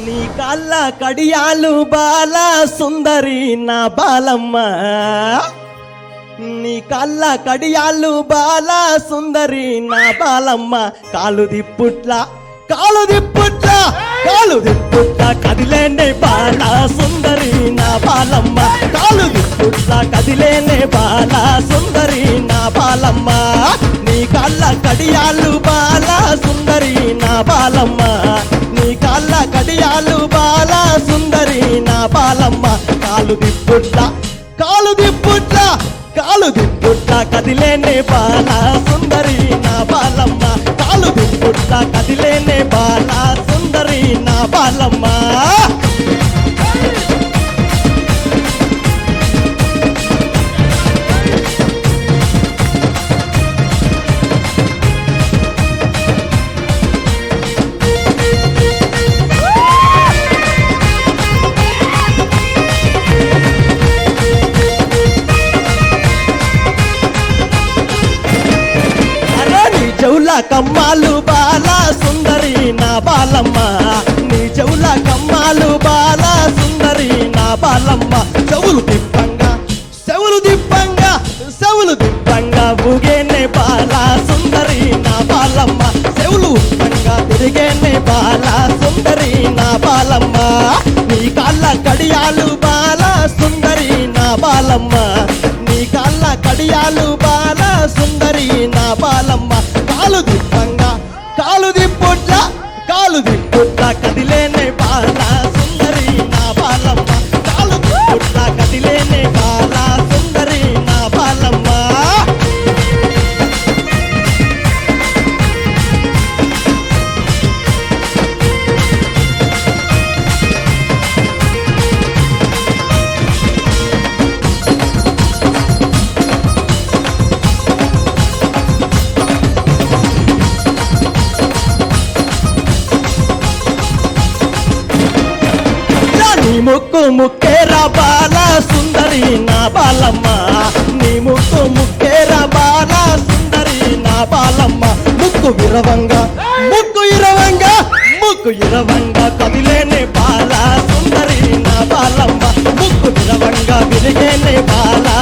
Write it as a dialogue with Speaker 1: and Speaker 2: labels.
Speaker 1: నీ కళ్ళ కడియాలు బాల సుందరి నా బాలమ్మ నీ కళ్ళ కడియాలు బాల సుందరి నా బాలమ్మ కాలు దిప్పుట్ల కాలు దిప్పుట్ల కాలు దిప్పుట్ల కదిలేనే బాల సుందరి నా బాలమ్మ కాలు దిప్పుట్ల కదిలేనే బాల సుందరి నా బాలమ్మ నీ కళ్ళ కడియాలు బాల సుందరి నా బాలమ్మ నీ కళ్ళ కడియాలు బాల సుందరి నా బాలమ్మ కాలు దిప్పుట్ల కాలు దిప్పుట్ల కాలు దిప్పుట్ల కదిలేనే బాల సుందరి నా బాలమ్మ కాలు దిప్పుట్ల కదిలేనే బాల సుందరి నా బాలమ్మ అరే నీ చెవుల కమ్మాలు బాల సుందరి నా బాలమ్మ నీ చెవుల కమ్మాలు బాల సుందరి నా బాలమ్మ చెవులు దిప్పంగా చెవులు దిప్పంగా చెవులు దిప్పంగా ఊగేనే బాల సుందరి నా బాలమ్మ చెవులు ఉప్పంగా తిరిగేనే బాల సుందరి నా బాలమ్మ నీ కాళ్ళ కడియాలు బాల సుందరి నా బాలమ్మ నీ కాళ్ళ కడియాలు బాల సుందరి నా బాలమ్మ కాలు దిప్పంగా కాలు దిప్పుట్ల కాలు దిప్పుట్ల కదిలేనే బాల సుందరి నా బాలమ్మ కాలు దిప్పుట్ల కదిలేనే బాల సుందరి నా బాలమ్మ నీ ముక్కు ముక్కేరా బాల సుందరి నా బాలమ్మ నీ ముక్కు ముక్కేరా బాల సుందరి నా బాలమ్మ ముక్కు విరవంగా ముక్కు ఇరవంగా ముక్కు ఇరవంగా కదిలేనే బాల సుందరి నా బాలమ్మ ముక్కు విరవంగా విరిగేనే బాల